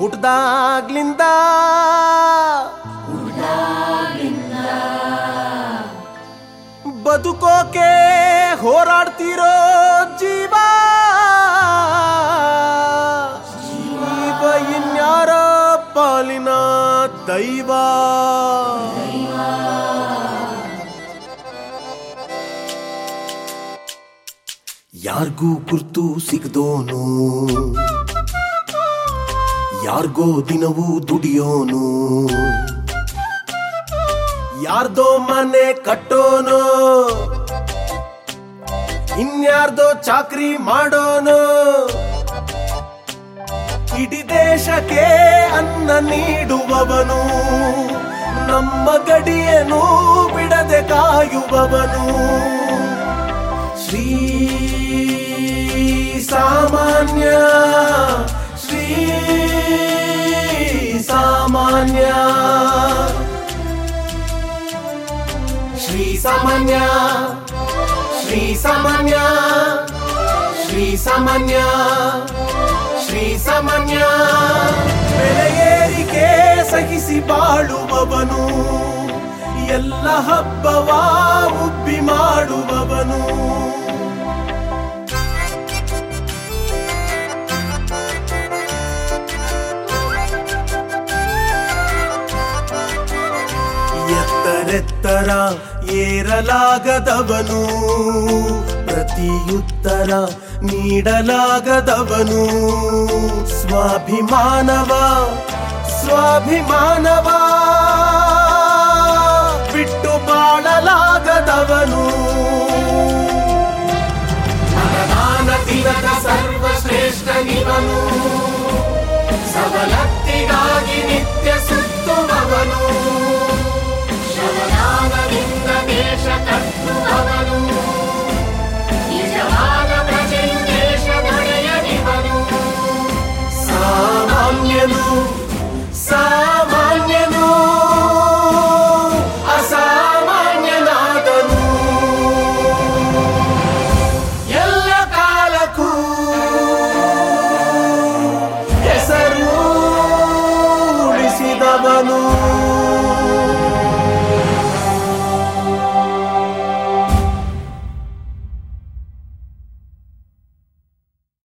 ಹುಟ್ದಾಗ್ಲಿಂದ ಬದುಕೋಕೆ ಹೋರಾಡ್ತಿರೋ ಜೀವ ಜೀವ ಇನ್ಯಾರ ಪಾಲಿನ ದೈವ ಯಾರ್ಗೂ ಗುರ್ತು ಸಿಗದೋನು ಯಾರ್ಗೋ ದಿನವೂ ದುಡಿಯೋನು ಯಾರ್ದೋ ಮನೆ ಕಟ್ಟೋನು ಇನ್ಯಾರ್ದೋ ಚಾಕ್ರಿ ಮಾಡೋನು ಇಡೀ ದೇಶಕ್ಕೆ ಅನ್ನ ನೀಡುವವನು ನಮ್ಮ ಗಡಿಯನ್ನು ಬಿಡದೆ ಕಾಯುವವನು ಶ್ರೀ ಸಾಮಾನ್ಯ ಶ್ರೀ ಸಾಮಾನ್ಯ ಶ್ರೀ ಸಾಮಾನ್ಯ ಶ್ರೀ ಸಾಮಾನ್ಯ ಶ್ರೀ ಸಾಮಾನ್ಯ ಶ್ರೀ ಸಾಮಾನ್ಯ ಬೆಲೆ ಏರಿಕೆ ಸಹಿಸಿ ಬಾಳುವವನು ಎಲ್ಲ ಹಬ್ಬವ ಉಬ್ಬಿ ಮಾಡುವವನು ಎತ್ತರೆತ್ತರ ಏರಲಾಗದವನು ಪ್ರತಿಯುತ್ತರ ನೀಡಲಾಗದವನು ಸ್ವಾಭಿಮಾನವ ಸ್ವಾಭಿಮಾನವ